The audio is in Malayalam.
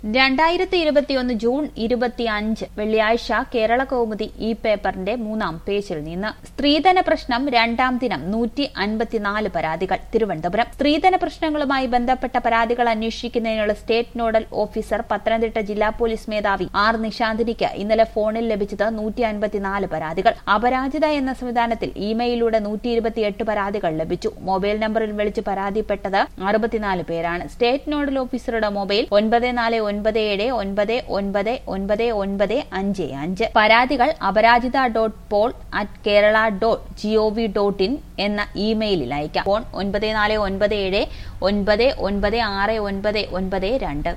രണ്ടായിരത്തി ഇരുപത്തിയൊന്ന് ജൂൺ ഇരുപത്തിയഞ്ച് വെള്ളിയാഴ്ച കേരള കൗമുദി ഈ പേപ്പറിന്റെ മൂന്നാം പേജിൽ നിന്ന് സ്ത്രീധന പ്രശ്നം രണ്ടാം ദിനം നൂറ്റി അൻപത്തിനാല് പരാതികൾ തിരുവനന്തപുരം സ്ത്രീധന പ്രശ്നങ്ങളുമായി ബന്ധപ്പെട്ട പരാതികൾ അന്വേഷിക്കുന്നതിനുള്ള സ്റ്റേറ്റ് നോഡൽ ഓഫീസർ പത്തനംതിട്ട ജില്ലാ പോലീസ് മേധാവി ആർ നിശാന്തിനിക്ക് ഇന്നലെ ഫോണിൽ ലഭിച്ചത് നൂറ്റി അൻപത്തിനാല് പരാതികൾ അപരാജിത എന്ന സംവിധാനത്തിൽ ഇമെയിലൂടെ നൂറ്റി ഇരുപത്തിയെട്ട് പരാതികൾ ലഭിച്ചു മൊബൈൽ നമ്പറിൽ വിളിച്ച് പരാതിപ്പെട്ടത് അറുപത്തിനാല് പേരാണ് സ്റ്റേറ്റ് നോഡൽ ഓഫീസറുടെ മൊബൈൽ ഒൻപത് നാല് ഒൻപത് ഏഴ് ഒൻപത് ഒൻപത് ഒൻപത് ഒൻപത് അഞ്ച് അഞ്ച് പരാതികൾ Aparajitha dot pol at Kerala dot G O V dot in എന്ന ഇമെയിലിൽ അയക്കാം ഫോൺ ഒൻപത് നാല് ഒൻപത് ഏഴ് ഒൻപത് ഒൻപത് ആറ് ഒൻപത് ഒൻപത് രണ്ട്